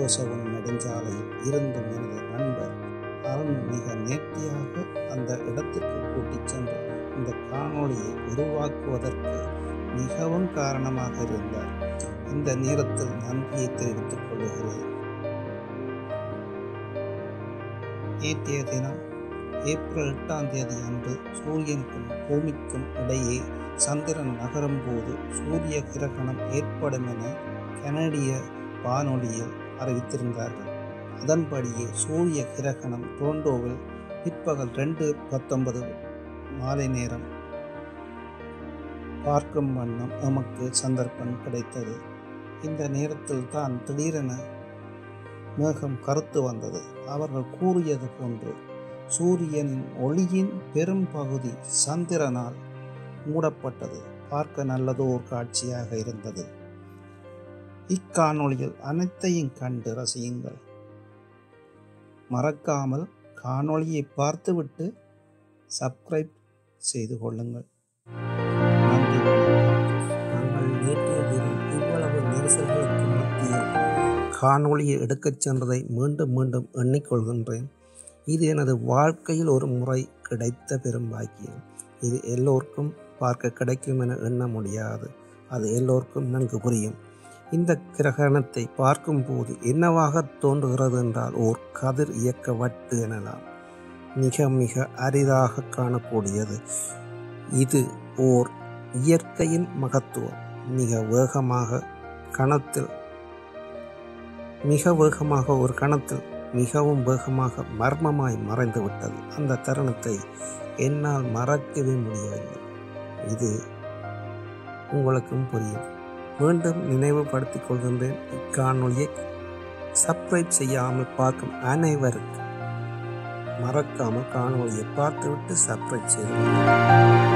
கோசவன் நெடுஞ்சாலையில் இருந்தும் எனது நண்பர் அருண் மிக நேர்த்தியாக அந்த இடத்திற்கு கூட்டிச் சென்று இந்த காணொளியை உருவாக்குவதற்கு மிகவும் காரணமாக இருந்தார் இந்த நேரத்தில் நன்றியை தெரிவித்துக் கொள்கிறேன் நேற்றைய தினம் ஏப்ரல் எட்டாம் தேதி அன்று சூரியனுக்கும் பூமிக்கும் இடையே சந்திரன் நகரும் போது சூரிய கிரகணம் ஏற்படும் என கனடிய வானொலியில் அறிவித்திருந்தார்கள் அதன்படியே சூரிய கிரகணம் டொரண்டோவில் பிற்பகல் ரெண்டு பத்தொன்பது மாலை நேரம் பார்க்கும் வண்ணம் நமக்கு சந்தர்ப்பம் கிடைத்தது இந்த நேரத்தில் தான் திடீரென மேகம் கருத்து வந்தது அவர்கள் கூறியது போன்று சூரியனின் ஒளியின் பெரும் பகுதி சந்திரனால் மூடப்பட்டது பார்க்க நல்லதோர் காட்சியாக இருந்தது இக்காணொளியில் அனைத்தையும் கண்டு ரசியுங்கள் மறக்காமல் காணொளியை பார்த்துவிட்டு சப்ஸ்கிரைப் செய்து கொள்ளுங்கள் நன்றி நாங்கள் நேற்றைய தினம் இவ்வளவு நெரிசல்களுக்கு மத்தியில் காணொளியை எடுக்கச் சென்றதை மீண்டும் மீண்டும் எண்ணிக்கொள்கின்றேன் இது எனது வாழ்க்கையில் ஒரு முறை கிடைத்த பெரும் பாக்கியம் இது எல்லோருக்கும் பார்க்க கிடைக்கும் என எண்ண முடியாது அது எல்லோருக்கும் நன்கு புரியும் இந்த கிரகணத்தை பார்க்கும்போது என்னவாக தோன்றுகிறது என்றால் ஓர் கதிர் இயக்க வட்டு எனலாம் மிக மிக அரிதாக காணக்கூடியது இது ஓர் இயற்கையின் மகத்துவம் மிக வேகமாக கணத்தில் மிக வேகமாக ஒரு கணத்தில் மிகவும் வேகமாக மர்மமாய் மறைந்து விட்டது அந்த தருணத்தை என்னால் மறக்கவே முடியவில்லை இது உங்களுக்கும் புரியும் மீண்டும் நினைவுபடுத்திக் கொள்கின்றேன் இக்காணொலியை சப்ஸ்கிரைப் செய்யாமல் பார்க்கும் அனைவருக்கும் மறக்காமல் காணொலியை பார்த்துவிட்டு சப்ஸ்கிரைப் செய்து